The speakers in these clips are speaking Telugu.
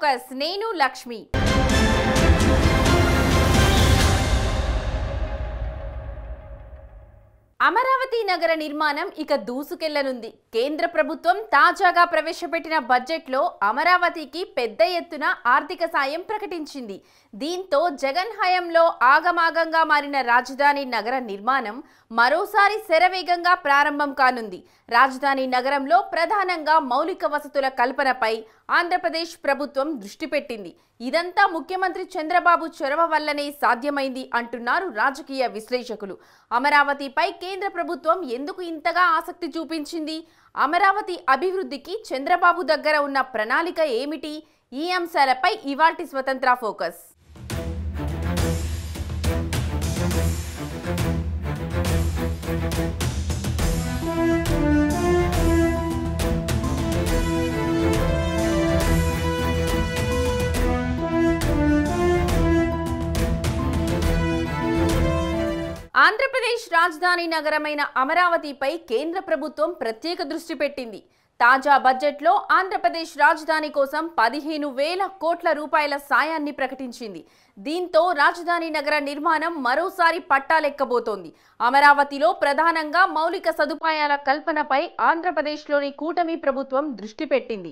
ఫోకస్ నేను లక్ష్మి అమరావతి నగర నిర్మాణం ఇక దూసుకెళ్లనుంది కేంద్ర ప్రభుత్వం తాజాగా ప్రవేశపెట్టిన బడ్జెట్లో అమరావతికి పెద్ద ఎత్తున ఆర్థిక సాయం ప్రకటించింది దీంతో జగన్ హయాంలో ఆగమాగంగా మారిన రాజధాని నగర నిర్మాణం మరోసారి శరవేగంగా ప్రారంభం కానుంది రాజధాని నగరంలో ప్రధానంగా మౌలిక వసతుల కల్పనపై ఆంధ్రప్రదేశ్ ప్రభుత్వం దృష్టి పెట్టింది ఇదంతా ముఖ్యమంత్రి చంద్రబాబు చొరవ వల్లనే సాధ్యమైంది అంటున్నారు రాజకీయ విశ్లేషకులు అమరావతిపై కేంద్ర ప్రభుత్వం ఎందుకు ఇంతగా ఆసక్తి చూపించింది అమరావతి అభివృద్ధికి చంద్రబాబు దగ్గర ఉన్న ప్రణాళిక ఏమిటి ఈ అంశాలపై ఇవాల్టి స్వతంత్ర ఫోకస్ ఆంధ్రప్రదేశ్ రాజధాని నగరమైన అమరావతిపై కేంద్ర ప్రభుత్వం ప్రత్యేక దృష్టి పెట్టింది తాజా బడ్జెట్లో ఆంధ్రప్రదేశ్ రాజధాని కోసం పదిహేను వేల కోట్ల రూపాయల సాయాన్ని ప్రకటించింది దీంతో రాజధాని నగర నిర్మాణం మరోసారి పట్టాలెక్కబోతోంది అమరావతిలో ప్రధానంగా మౌలిక సదుపాయాల కల్పనపై ఆంధ్రప్రదేశ్లోని కూటమి ప్రభుత్వం దృష్టి పెట్టింది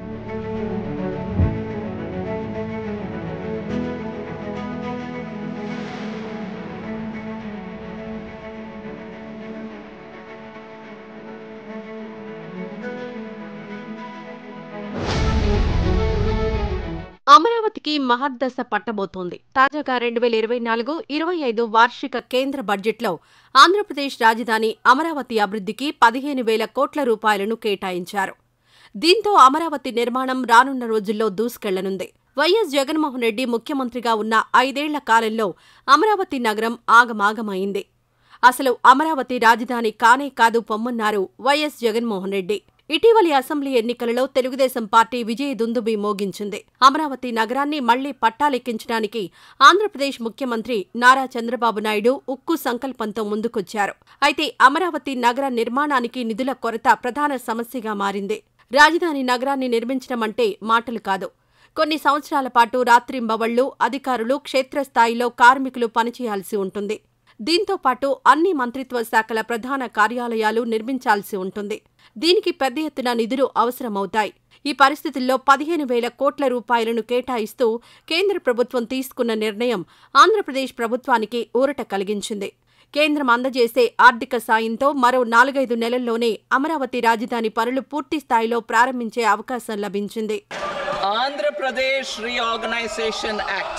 అమరావతికి మహర్దశ పట్టబోతోంది తాజాగా రెండు వేల ఇరవై నాలుగు ఇరవై ఐదు వార్షిక కేంద్ర బడ్జెట్లో ఆంధ్రప్రదేశ్ రాజధాని అమరావతి అభివృద్ధికి పదిహేను వేల కోట్ల రూపాయలను కేటాయించారు దీంతో అమరావతి నిర్మాణం రానున్న రోజుల్లో దూసుకెళ్లనుంది వైఎస్ జగన్మోహన్ రెడ్డి ముఖ్యమంత్రిగా ఉన్న ఐదేళ్ల కాలంలో అమరావతి నగరం ఆగమాగమైంది అసలు అమరావతి రాజధాని కానే కాదు పొమ్మన్నారు వైఎస్ జగన్మోహన్ రెడ్డి ఇటీవలి అసెంబ్లీ ఎన్నికలలో తెలుగుదేశం పార్టీ విజయ దుందుబి మోగించింది అమరావతి నగరాన్ని మళ్లీ పట్టాలెక్కించడానికి ఆంధ్రప్రదేశ్ ముఖ్యమంత్రి నారా చంద్రబాబు నాయుడు ఉక్కు సంకల్పంతో ముందుకొచ్చారు అయితే అమరావతి నగర నిర్మాణానికి నిధుల కొరత ప్రధాన సమస్యగా మారింది రాజధాని నగరాన్ని నిర్మించడం అంటే మాటలు కాదు కొన్ని సంవత్సరాల పాటు రాత్రింబవళ్లు అధికారులు క్షేత్రస్థాయిలో కార్మికులు పనిచేయాల్సి ఉంటుంది దీంతో పాటు అన్ని మంత్రిత్వ శాఖల ప్రధాన కార్యాలయాలు నిర్మించాల్సి ఉంటుంది దీనికి పెద్ద ఎత్తున నిధులు అవసరమవుతాయి ఈ పరిస్థితుల్లో పదిహేను వేల కోట్ల రూపాయలను కేటాయిస్తూ కేంద్ర ప్రభుత్వం తీసుకున్న నిర్ణయం ఆంధ్రప్రదేశ్ ప్రభుత్వానికి ఊరట కలిగించింది కేంద్రం అందజేసే ఆర్థిక సాయంతో మరో నాలుగైదు నెలల్లోనే అమరావతి రాజధాని పనులు పూర్తి స్థాయిలో ప్రారంభించే అవకాశం లభించింది Andhra Pradesh Reorganization Act.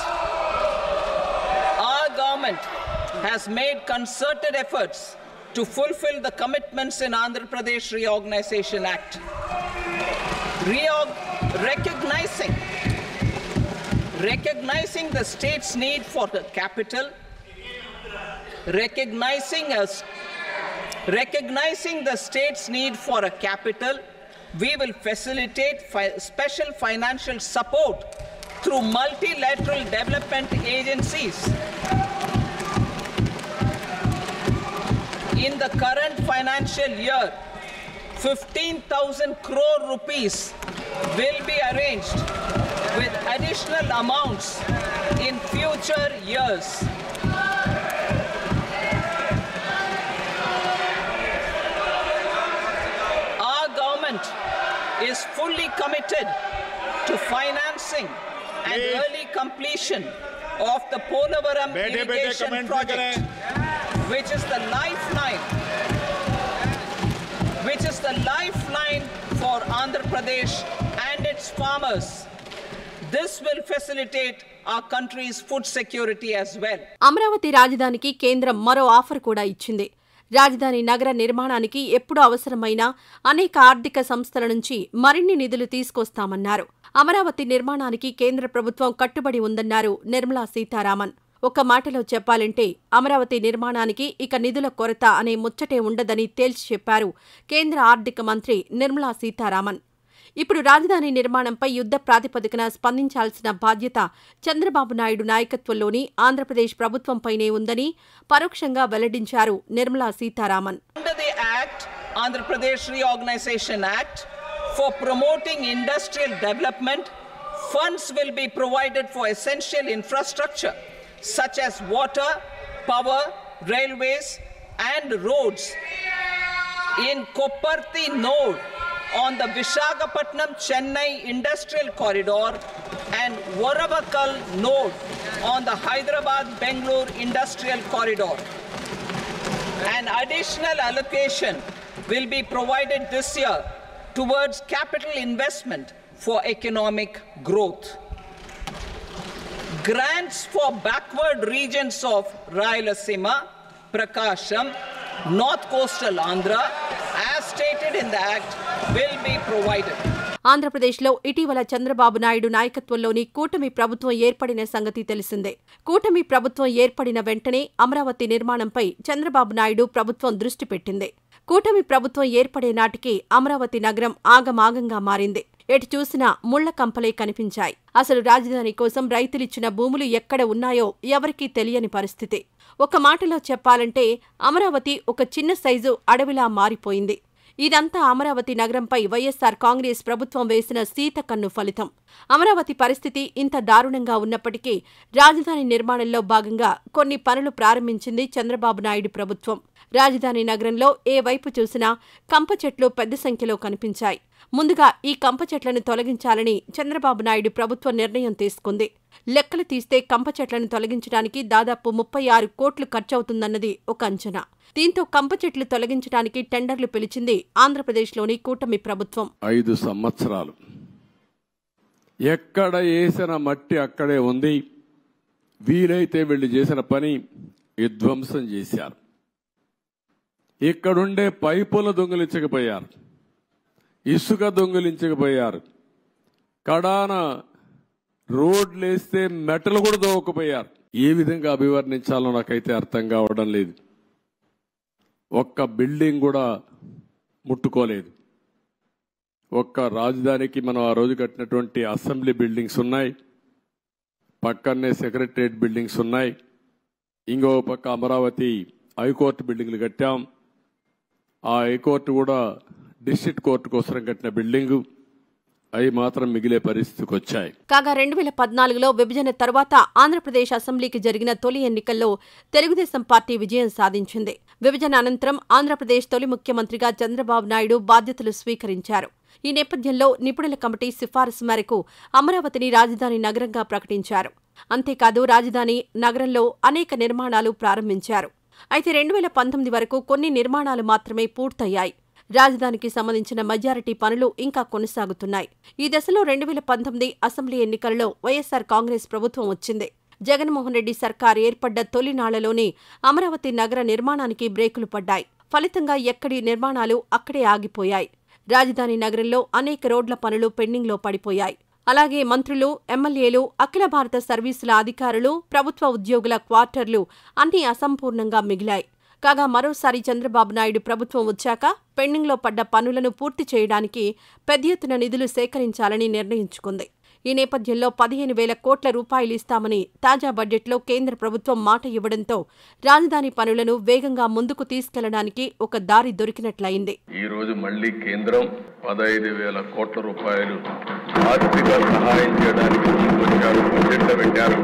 Our government has made concerted efforts to fulfill the commitments in Andhra Pradesh Reorganization Act. Reorg- recognizing recognizing the state's need for the capital, recognizing us recognizing the state's need for a capital, we will facilitate fi- special financial support through multilateral development agencies. In the current financial year, 15,000 crore rupees will be arranged with additional amounts in future years. Our government is fully committed to financing and Please. early completion of the Polavaram बैठे बैठे irrigation कमेंट project, करें which is the lifeline, which is the lifeline for Andhra Pradesh and its farmers. This will facilitate our country's food security as well. Amaravati రాజధానికి కేంద్రం మరో ఆఫర్ కూడా ఇచ్చింది రాజధాని నగర నిర్మాణానికి ఎప్పుడు అవసరమైన అనేక ఆర్థిక సంస్థల నుంచి మరిన్ని నిధులు తీసుకొస్తామన్నారు అమరావతి నిర్మాణానికి కేంద్ర ప్రభుత్వం కట్టుబడి ఉందన్నారు నిర్మలా సీతారామన్ ఒక మాటలో చెప్పాలంటే అమరావతి నిర్మాణానికి ఇక నిధుల కొరత అనే ముచ్చటే ఉండదని తేల్చి చెప్పారు కేంద్ర ఆర్థిక మంత్రి నిర్మలా సీతారామన్ ఇప్పుడు రాజధాని నిర్మాణంపై యుద్ధ ప్రాతిపదికన స్పందించాల్సిన బాధ్యత చంద్రబాబు నాయుడు నాయకత్వంలోని ఆంధ్రప్రదేశ్ ప్రభుత్వంపైనే ఉందని పరోక్షంగా వెల్లడించారు Nirmala Sitharaman Under the Act, Andhra Pradesh Reorganization Act, for promoting industrial development, Funds will be provided for essential infrastructure such as water, power, railways, and roads in Koparthi node on the Visakhapatnam Chennai industrial corridor and Varavakal node on the Hyderabad Bangalore industrial corridor. An additional allocation will be provided this year towards capital investment for economic growth. Grants for backward regions of Rayalaseema, Prakasham, North Coastal Andhra, as stated in the Act, will be provided. ఆంధ్రప్రదేశ్లో ఇటీవల చంద్రబాబు నాయుడు నాయకత్వంలోని కూటమి ప్రభుత్వం ఏర్పడిన సంగతి తెలిసిందే కూటమి ప్రభుత్వం ఏర్పడిన వెంటనే అమరావతి నిర్మాణంపై చంద్రబాబు నాయుడు ప్రభుత్వం దృష్టి పెట్టింది కూటమి ప్రభుత్వం ఏర్పడే నాటికి అమరావతి నగరం ఆగమాగంగా మారింది ఎటు చూసినా ముళ్ల కంపలే కనిపించాయి అసలు రాజధాని కోసం రైతులిచ్చిన భూములు ఎక్కడ ఉన్నాయో ఎవరికీ తెలియని పరిస్థితి ఒక మాటలో చెప్పాలంటే అమరావతి ఒక చిన్న సైజు అడవిలా మారిపోయింది ఇదంతా అమరావతి నగరంపై వైఎస్సార్ కాంగ్రెస్ ప్రభుత్వం వేసిన సీతకన్ను ఫలితం అమరావతి పరిస్థితి ఇంత దారుణంగా ఉన్నప్పటికీ రాజధాని నిర్మాణంలో భాగంగా కొన్ని పనులు ప్రారంభించింది చంద్రబాబు నాయుడు ప్రభుత్వం రాజధాని నగరంలో ఏ వైపు చూసినా కంప చెట్లు పెద్ద సంఖ్యలో కనిపించాయి ముందుగా ఈ కంప చెట్లను తొలగించాలని చంద్రబాబు నాయుడు ప్రభుత్వం నిర్ణయం తీసుకుంది లెక్కలు తీస్తే కంప చెట్లను తొలగించడానికి దాదాపు ముప్పై ఆరు కోట్లు ఖర్చవుతుందన్నది ఒక అంచనా దీంతో కంప చెట్లు తొలగించడానికి టెండర్లు పిలిచింది ఆంధ్రప్రదేశ్లోని కూటమి ప్రభుత్వం ఐదు సంవత్సరాలు ఎక్కడ వేసిన మట్టి అక్కడే ఉంది వీలైతే వీళ్ళు చేసిన పని విధ్వంసం చేశారు ఇక్కడుండే పైపులు దొంగిలించకపోయారు ఇసుక దొంగిలించకపోయారు కడాన రోడ్లేస్తే మెటలు కూడా దోవకపోయారు ఏ విధంగా అభివర్ణించాలో నాకైతే అర్థం కావడం లేదు ఒక్క బిల్డింగ్ కూడా ముట్టుకోలేదు ఒక్క రాజధానికి మనం ఆ రోజు కట్టినటువంటి అసెంబ్లీ బిల్డింగ్స్ ఉన్నాయి పక్కనే సెక్రటరియట్ బిల్డింగ్స్ ఉన్నాయి ఇంకో పక్క అమరావతి హైకోర్టు బిల్డింగ్లు కట్టాం ఆ హైకోర్టు కూడా డిస్ట్రిక్ట్ కోర్టు కోసం కట్టిన బిల్డింగు అవి మాత్రం మిగిలే పరిస్థితికి వచ్చాయి కాగా రెండు వేల పద్నాలుగులో విభజన తరువాత ఆంధ్రప్రదేశ్ అసెంబ్లీకి జరిగిన తొలి ఎన్నికల్లో తెలుగుదేశం పార్టీ విజయం సాధించింది విభజన అనంతరం ఆంధ్రప్రదేశ్ తొలి ముఖ్యమంత్రిగా చంద్రబాబు నాయుడు బాధ్యతలు స్వీకరించారు ఈ నేపథ్యంలో నిపుణుల కమిటీ సిఫారసు మేరకు అమరావతిని రాజధాని నగరంగా ప్రకటించారు అంతేకాదు రాజధాని నగరంలో అనేక నిర్మాణాలు ప్రారంభించారు అయితే రెండు వేల పంతొమ్మిది వరకు కొన్ని నిర్మాణాలు మాత్రమే పూర్తయ్యాయి రాజధానికి సంబంధించిన మెజారిటీ పనులు ఇంకా కొనసాగుతున్నాయి ఈ దశలో రెండు వేల పంతొమ్మిది అసెంబ్లీ ఎన్నికల్లో వైఎస్సార్ కాంగ్రెస్ ప్రభుత్వం వచ్చింది జగన్మోహన్ రెడ్డి సర్కార్ ఏర్పడ్డ తొలినాళ్లలోనే అమరావతి నగర నిర్మాణానికి బ్రేకులు పడ్డాయి ఫలితంగా ఎక్కడి నిర్మాణాలు అక్కడే ఆగిపోయాయి రాజధాని నగరంలో అనేక రోడ్ల పనులు పెండింగ్లో పడిపోయాయి అలాగే మంత్రులు ఎమ్మెల్యేలు అఖిల భారత సర్వీసుల అధికారులు ప్రభుత్వ ఉద్యోగుల క్వార్టర్లు అన్నీ అసంపూర్ణంగా మిగిలాయి కాగా మరోసారి చంద్రబాబు నాయుడు ప్రభుత్వం వచ్చాక పెండింగ్లో పడ్డ పనులను పూర్తి చేయడానికి పెద్ద ఎత్తున నిధులు సేకరించాలని నిర్ణయించుకుంది ఈ నేపథ్యంలో పదిహేను వేల కోట్ల రూపాయలు ఇస్తామని తాజా బడ్జెట్లో కేంద్ర ప్రభుత్వం మాట ఇవ్వడంతో రాజధాని పనులను వేగంగా ముందుకు తీసుకెళ్లడానికి ఒక దారి దొరికినట్లయింది ఈ రోజు మళ్ళీ కేంద్రం పదహైదు వేల కోట్ల రూపాయలు ఆర్థిక సహాయం చేయడానికి ముందుకొచ్చారు బడ్జెట్లో పెట్టారు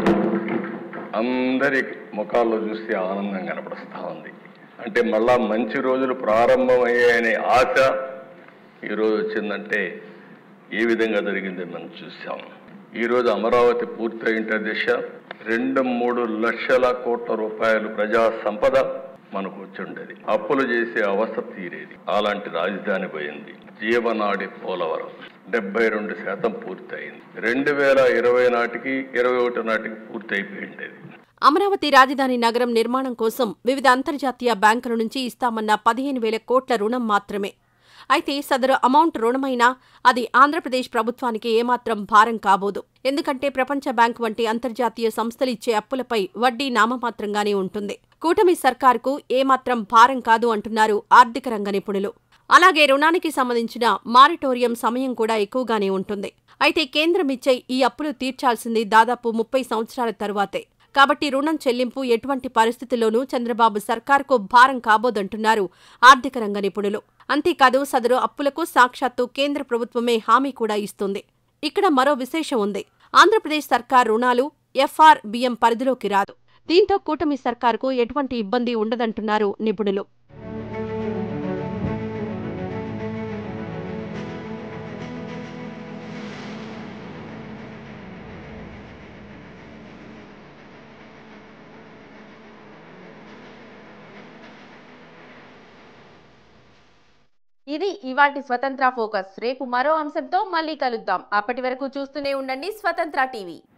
అందరి ముఖాల్లో చూస్తే ఆనందం కనపడుస్తా ఉంది అంటే మళ్ళా మంచి రోజులు ప్రారంభమయ్యాయనే ఆశ ఈరోజు వచ్చిందంటే ఏ విధంగా జరిగింది మనం చూసాం ఈరోజు అమరావతి పూర్తయింట దిశ రెండు మూడు లక్షల కోట్ల రూపాయలు ప్రజా సంపద మనకు వచ్చుండేది అప్పులు చేసే అవస్థ తీరేది అలాంటి రాజధాని పోయింది జీవనాడి పోలవరం డెబ్బై రెండు శాతం పూర్తయింది రెండు వేల ఇరవై నాటికి ఇరవై ఒకటి నాటికి పూర్తి అయిపోయిండేది అమరావతి రాజధాని నగరం నిర్మాణం కోసం వివిధ అంతర్జాతీయ బ్యాంకుల నుంచి ఇస్తామన్న పదిహేను వేల కోట్ల రుణం మాత్రమే అయితే సదరు అమౌంట్ రుణమైనా అది ఆంధ్రప్రదేశ్ ప్రభుత్వానికి ఏమాత్రం భారం కాబోదు ఎందుకంటే ప్రపంచ బ్యాంక్ వంటి అంతర్జాతీయ సంస్థలు ఇచ్చే అప్పులపై వడ్డీ నామమాత్రంగానే ఉంటుంది కూటమి సర్కారుకు ఏమాత్రం భారం కాదు అంటున్నారు ఆర్థిక రంగ నిపుణులు అలాగే రుణానికి సంబంధించిన మారిటోరియం సమయం కూడా ఎక్కువగానే ఉంటుంది అయితే కేంద్రం ఇచ్చే ఈ అప్పులు తీర్చాల్సింది దాదాపు ముప్పై సంవత్సరాల తరువాతే కాబట్టి రుణం చెల్లింపు ఎటువంటి పరిస్థితుల్లోనూ చంద్రబాబు సర్కార్కు భారం కాబోదంటున్నారు ఆర్థిక రంగ నిపుణులు అంతేకాదు సదరు అప్పులకు సాక్షాత్తు కేంద్ర ప్రభుత్వమే హామీ కూడా ఇస్తుంది ఇక్కడ మరో విశేషం ఉంది ఆంధ్రప్రదేశ్ సర్కార్ రుణాలు ఎఫ్ఆర్బిఎం పరిధిలోకి రాదు దీంతో కూటమి సర్కారుకు ఎటువంటి ఇబ్బంది ఉండదంటున్నారు నిపుణులు ఇది ఇవాటి స్వతంత్ర ఫోకస్ రేపు మరో అంశంతో మళ్ళీ కలుద్దాం అప్పటి వరకు చూస్తూనే ఉండండి స్వతంత్ర టీవీ